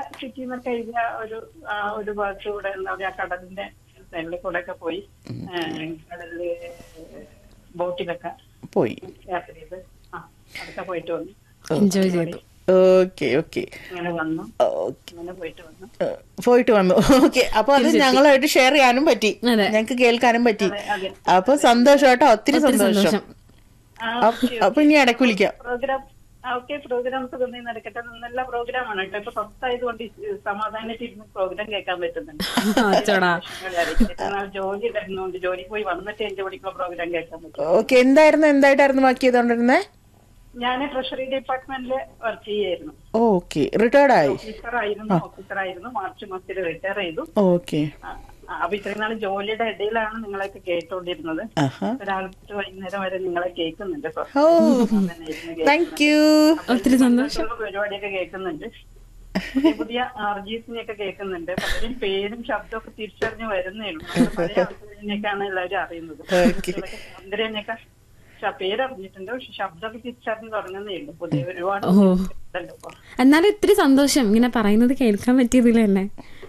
സിറ്റിയിൽ നിന്നൊക്കെ എഴുതിയ ഒരു ആ, ഒരു ഭാഗത്ത് കൂടെ എന്താ പറയാ കടലിന്റെ സൈഡിൽ കൂടെ ഒക്കെ പോയി ആ, കടലില് ബോട്ടിലൊക്കെ പോയി യാത്ര ചെയ്ത് ആ അതൊക്കെ പോയിട്ട് വന്നു എൻജോയ് ചെയ്തു ഓക്കെ ഓക്കെ അങ്ങനെ വന്നു ഓക്കെ അങ്ങനെ പോയിട്ട് വന്നു പോയിട്ട് വന്നു ഓക്കെ അപ്പൊ അത് ഞങ്ങളായിട്ട് ഷെയർ ചെയ്യാനും പറ്റി അതെ. ഞങ്ങക്ക് കേൾക്കാനും പറ്റി അതെ. അപ്പൊ സന്തോഷം കേട്ടോ ഒത്തിരി ഒത്തിരി സന്തോഷം സന്തോഷം ആ, അപ്പ- അപ്പൊ ഇനി ഇടയ്ക്ക് വിളിക്കാം പ്രോഗ്രാം ഓക്കെ പ്രോഗ്രാംസ് തന്നെ നടക്കട്ടെ നല്ല പ്രോഗ്രാമാണ് കേട്ടോ ഇപ്പൊ ഫസ്റ്റായതുകൊണ്ട് സമാധാനത്തിരുന്ന് പ്രോഗ്രാം കേൾക്കാൻ പറ്റുന്നുണ്ട് അച്ചോടാ എന്നാൽ ജോലി തരുന്നുണ്ട് ജോലിക്ക് പോയി വന്നിട്ട് എന്റെ പഠിക്കുള്ള പ്രോഗ്രാം കേൾക്കാൻ പറ്റും ഓക്കെ എന്തായിരുന്നു എന്തായിട്ടായിരുന്നു വർക്ക് ചെയ്തോണ്ടിരുന്നേ ഞാൻ ട്രഷറി ഡിപ്പാർട്ട്മെന്റില് വർക്ക് ചെയ്യായിരുന്നു ഓക്കെ റിട്ടയർഡ് ആയി ഓഫീസറായിരുന്നു ഓഫീസറായിരുന്നു മാർച്ച് മാസത്തിൽ റിട്ടയർ ചെയ്തു ഓക്കെ ആ, ആ, അപ്പൊ ഇത്രയും നാൾ ജോലിയുടെ ഇടയിലാണ് നിങ്ങളൊക്കെ കേട്ടോണ്ടിരുന്നത് ആഹാ രാവിലെ വൈകുന്നേരം വരെ നിങ്ങളെ കേൾക്കുന്നുണ്ട് ഇപ്പൊ. ഓ അങ്ങനെ ഇരുന്ന് താങ്ക് യു ഒത്തിരി സന്തോഷം സന്തോഷമുള്ള പരിപാടിയൊക്കെ കേൾക്കുന്നുണ്ട് പുതിയ പുതിയ ആർജീസിനെയൊക്കെ കേൾക്കുന്നുണ്ട് പലരും പേരും ശബ്ദമൊക്കെ തിരിച്ചറിഞ്ഞ് വരുന്നേ ഉള്ളൂ നമ്മള് പഴയ ആൾക്കാരെയൊക്കെയാണ് എല്ലാവരും അറിയുന്നത് Okay. സൗന്ദര്യനെയൊക്കെ പേരറിഞ്ഞിട്ടുണ്ട് പക്ഷെ ശബ്ദമൊക്കെ തിരിച്ചറിഞ്ഞ് തുടങ്ങുന്നേ ഉള്ളൂ പുതിയ ഒരുപാട് ഓ ഉണ്ടല്ലോ ഇപ്പൊ. എന്നാലും ഇത്തിരി സന്തോഷം ഇങ്ങനെ പറയുന്നത് കേൾക്കാൻ പറ്റിയതിൽ തന്നെ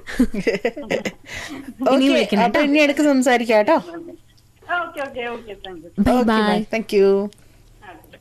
ഇനി ഓക്കെ വിളിക്കണം അപ്പൊ ഇനി ഇടയ്ക്ക് സംസാരിക്കാം കേട്ടോ ആ, okay okay okay thank you bye okay bye thank you ആ, ഓക്കെ.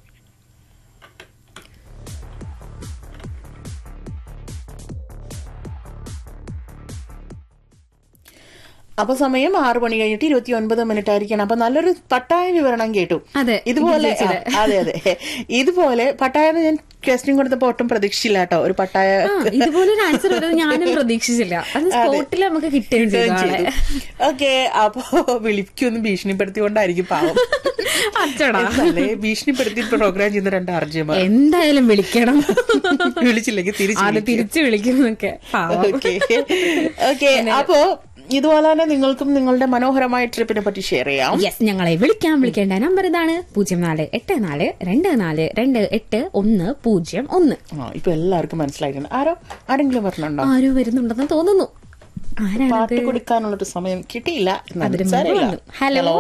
അപ്പൊ സമയം ആറു മണി കഴിഞ്ഞിട്ട് ഇരുപത്തി ഒൻപത് മിനിറ്റ് ആയിരിക്കണം അപ്പൊ നല്ലൊരു പട്ടായ വിവരണം കേട്ടു അതെ, ഇതുപോലെ ഇത് ചേച്ചിയുടെ. ആ, അതെ അതെ ഇതുപോലെ പട്ടായ ഞാൻ ക്വസ്റ്റ്യൻ കൊടുത്തപ്പോ ഒട്ടും പ്രതീക്ഷിച്ചില്ല കേട്ടോ ഒരു പട്ടായ ആ ഇതുപോലൊരു ആൻസർ വരുന്നത് ഞാനും പ്രതീക്ഷിച്ചില്ല അത് സ്പോട്ടിൽ നമുക്ക് കിട്ടുകയും ചെയ്തു ആളെ ഓക്കെ അപ്പൊ വിളിക്കൊന്ന് ഭീഷണിപ്പെടുത്തിക്കൊണ്ടായിരിക്കും പാവം അച്ചടാ അല്ലേ ഭീഷണിപ്പെടുത്തി പ്രോഗ്രാം ചെയ്യുന്ന രണ്ട് അർജുമാർ എന്തായാലും വിളിക്കണം വിളിച്ചില്ലെങ്കിൽ തിരിച്ചു അത് തിരിച്ചു വിളിക്കുന്നൊക്കെ പാവം ഓക്കെ ഓക്കെ അപ്പോ ഇതുപോലെ തന്നെ നിങ്ങൾക്കും നിങ്ങളുടെ മനോഹരമായ ട്രിപ്പിനെ പറ്റി ഷെയർ ചെയ്യാം യെസ് ഞങ്ങളെ വിളിക്കാൻ വിളിക്കേണ്ട നമ്പർ ഇതാണ് പൂജ്യം നാല് എട്ട് നാല് രണ്ട് നാല് രണ്ട് എട്ട് ഒന്ന് പൂജ്യം ഒന്ന് ആ ഇപ്പൊ എല്ലാവർക്കും മനസ്സിലായിട്ടുണ്ട് ആരോ ആരെങ്കിലും പറഞ്ഞുണ്ടോ ആരോ വരുന്നുണ്ടെന്ന് തോന്നുന്നു ആരാണത് പാട്ട് കൊടുക്കാനുള്ളൊരു സമയം കിട്ടിയില്ല എന്നാലും അതിന് മുമ്പ് സാരമില്ല. വന്നു. ഹലോ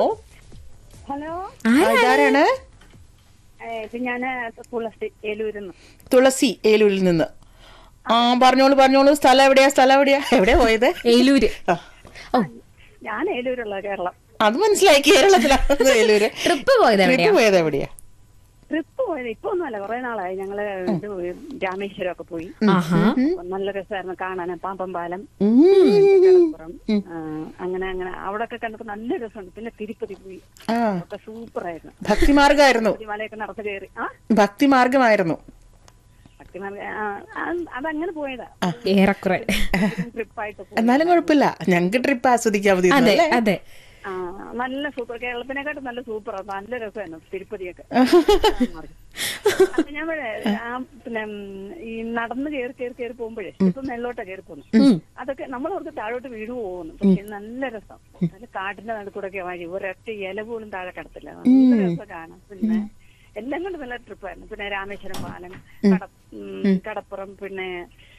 ഹലോ ആ, ഇതാരാണ് ഏ, ഇത് ഞാന് തുളസി ഏലൂരിന്ന് തുളസി ഏലൂരിൽ നിന്ന് ആ പറഞ്ഞോളൂ പറഞ്ഞോളൂ സ്ഥലം എവിടെയാ സ്ഥലം എവിടെയാ എവിടെയാ പോയത് ഏലൂര് ആ, ഓ ഞാൻ ഏലൂരുള്ള കേരളം അത് മനസ്സിലായി കേരളത്തിലാണ് ഏലൂര് ട്രിപ്പ് പോയത് ട്രിപ്പ് എവിടെയാ പോയത് എവിടെയാ ട്രിപ്പ് പോയത് ഇപ്പൊ ഒന്നുമല്ല കുറെ നാളായി ഞങ്ങള് ഇത് പോയി, രാമേശ്വരം ഒക്കെ പോയി ആഹാ നല്ല രസമായിരുന്നു കാണാൻ പാമ്പം പാലം ഉം. കടപ്പുറം ആ, അങ്ങനെ അങ്ങനെ അവിടെ ഒക്കെ കണ്ടപ്പോ നല്ല രസമുണ്ട് പിന്നെ തിരുപ്പതി പോയി ആ ഒക്കെ സൂപ്പറായിരുന്നു ഭക്തിമാർഗമായിരുന്നു മലയൊക്കെ നടന്നു കയറി ആ ഭക്തിമാർഗമായിരുന്നു ഭക്തിമാർഗ ആ, ആ, അതങ്ങനെ പോയതാ ഏറെക്കുറെ ട്രിപ്പായിട്ട് പോയി എന്നാലും കുഴപ്പമില്ല ഞങ്ങക്ക് ട്രിപ്പ് ആസ്വദിക്കാൻ അതെ മതി അതെ ആ നല്ല സൂപ്പർ കേരളത്തിനെക്കാട്ടും നല്ല സൂപ്പറാണ് നല്ല രസമായിരുന്നു തിരുപ്പതിയൊക്കെ അപ്പൊ ഞാൻ പറയാ, ആ പിന്നെ ഉം, ഈ നടന്ന് കയറി കയറി കയറി പോകുമ്പോഴേ ഇപ്പൊ മേലോട്ടാ കയറി പോകുന്നു അതൊക്കെ നമ്മൾ അവർക്ക് താഴോട്ട് വീണു പോകുന്നു പക്ഷെ നല്ല രസം നല്ല കാട്ടിന്റെ നടുക്കൂടെ വഴി ഒരൊറ്റ ഇല പോലും താഴെ കിടത്തില്ല നല്ല രസം കാണാം പിന്നെ എല്ലാം കൊണ്ട് നല്ല ട്രിപ്പായിരുന്നു പിന്നെ രാമേശ്വരം പാലം കട ഉം, കടപ്പുറം പിന്നെ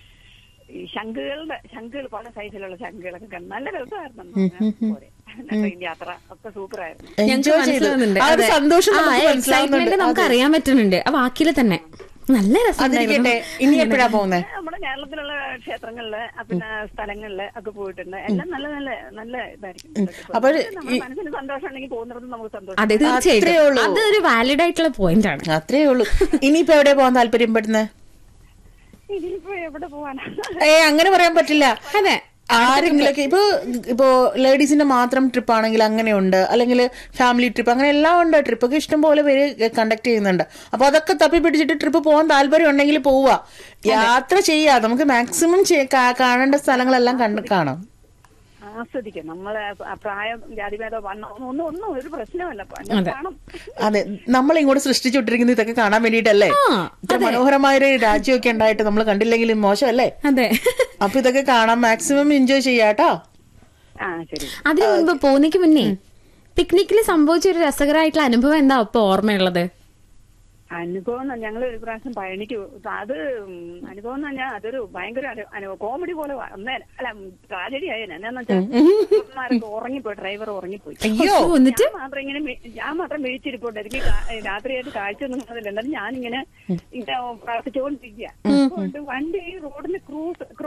ഈ ശംഖുകളുടെ ശംഖുകൾ പല സൈസിലുള്ള ശംഖുകളൊക്കെ കണ്ട് നല്ല രസമായിരുന്നു പോരെ. ട്രെയിൻ യാത്ര ഒക്കെ സൂപ്പറായിരുന്നു ഞങ്ങൾക്ക് എൻജോയ് ചെയ്തു മനസ്സിലാവുന്നുണ്ട് ആ ഒരു അതെ. സന്തോഷം ആ നമുക്ക് എക്സൈറ്റ്മെന്റ് മനസ്സിലാവുന്നുണ്ട് നമുക്ക് അറിയാൻ പറ്റുന്നുണ്ട് ആ വാക്കില് തന്നെ നല്ല അതിരിക്കട്ടെ ഇനി എപ്പോഴാ പോകുന്നേ നമ്മുടെ കേരളത്തിലുള്ള ക്ഷേത്രങ്ങളില് ആ പിന്നെ സ്ഥലങ്ങളില് ഒക്കെ പോയിട്ടുണ്ട് എല്ലാം നല്ല നല്ല നല്ല ഇതായിരിക്കും അപ്പോൾ നമ്മുടെ മനസ്സിന് സന്തോഷം ഉണ്ടെങ്കിൽ പോകുന്നിടത്ത് നമുക്ക് സന്തോഷം അതെ അത്രേ തീർച്ചയായിട്ടും ഉള്ളൂ. അതൊരു വാലിഡ് ആയിട്ടുള്ള പോയിന്റ് ആണ് അത്രേ ഉള്ളൂ ഇനിയിപ്പോ എവിടെ പോകാൻ താല്പര്യപ്പെടുന്നത് ഇതിലിപ്പോ എവിടെ പോവാനാ ഏ അങ്ങനെ പറയാൻ പറ്റില്ല അതെ ആരെങ്കിലൊക്കെ ഇപ്പൊ ഇപ്പോ ലേഡീസിന്റെ മാത്രം ട്രിപ്പ് ആണെങ്കിൽ അങ്ങനെയുണ്ട് അല്ലെങ്കിൽ ഫാമിലി ട്രിപ്പ് അങ്ങനെ എല്ലാം ഉണ്ട് ട്രിപ്പൊക്കെ ഇഷ്ടം പോലെ പേര് കണ്ടക്ട് ചെയ്യുന്നുണ്ട് അപ്പൊ അതൊക്കെ തപ്പി പിടിച്ചിട്ട് ട്രിപ്പ് പോകാൻ താല്പര്യം ഉണ്ടെങ്കിൽ പോവുക യാത്ര ചെയ്യാ നമുക്ക് മാക്സിമം കാണേണ്ട സ്ഥലങ്ങളെല്ലാം കണ്ട് കാണാം ആസ്വദിക്കാം നമ്മളെ ആ പ്രായം ജാതിഭേദം വണ്ണം ഒന്നും ഒന്നും ഒരു പ്രശ്നമല്ല അതെ. കാണും അതെ നമ്മൾ ഇങ്ങോട്ട് സൃഷ്ടിച്ചുവിട്ടിരിക്കുന്നത് ഇതൊക്കെ കാണാൻ വേണ്ടിയിട്ടല്ലേ ആ, ഇത്ര മനോഹരമായൊരു രാജ്യമൊക്കെ ഉണ്ടായിട്ട് നമ്മൾ കണ്ടില്ലെങ്കിലും മോശമല്ലേ അതെ അപ്പൊ ഇതൊക്കെ കാണാൻ മാക്സിമം എൻജോയ് ചെയ്യാട്ടോ ആ ശരി അതിനു മുൻപ് പോകുന്നതിന് മുന്നേ പിക്നിക്കിൽ സംഭവിച്ച ഒരു രസകരമായിട്ടുള്ള അനുഭവം എന്താ ഇപ്പൊ ഓർമ്മയുള്ളത് അനുഭവം എന്ന് ഞങ്ങൾ ഒരു പ്രാവശ്യം പഴനിക്ക് പോ- അത് ഉം, അനുഭവം എന്ന് പറഞ്ഞാൽ അതൊരു ഭയങ്കര അനു- അനു- കോമഡി പോലെ വന്നേ അല്ല ട്രാജഡി ആയേനെ എന്നാന്ന് വെച്ചാൽ ഉറങ്ങിപ്പോയി ഡ്രൈവർ ഉറങ്ങിപ്പോയി അയ്യോ അയ്യോ, എന്നിട്ട് ഞാൻ മാത്രം ഇങ്ങനെ മി- ഞാൻ മാത്രം വീഴ്ചിരിപ്പുണ്ട് എനിക്ക് കാ- രാത്രിയായിട്ട് കാഴ്ച ഒന്നും കാണുന്നില്ല എന്നാലും ഞാനിങ്ങനെ ഇങ്ങനെ പ്രാർത്ഥിച്ചുകൊണ്ടിരിക്കുക അതുകൊണ്ട് വണ്ടി റോഡിന് ക്രൂസ്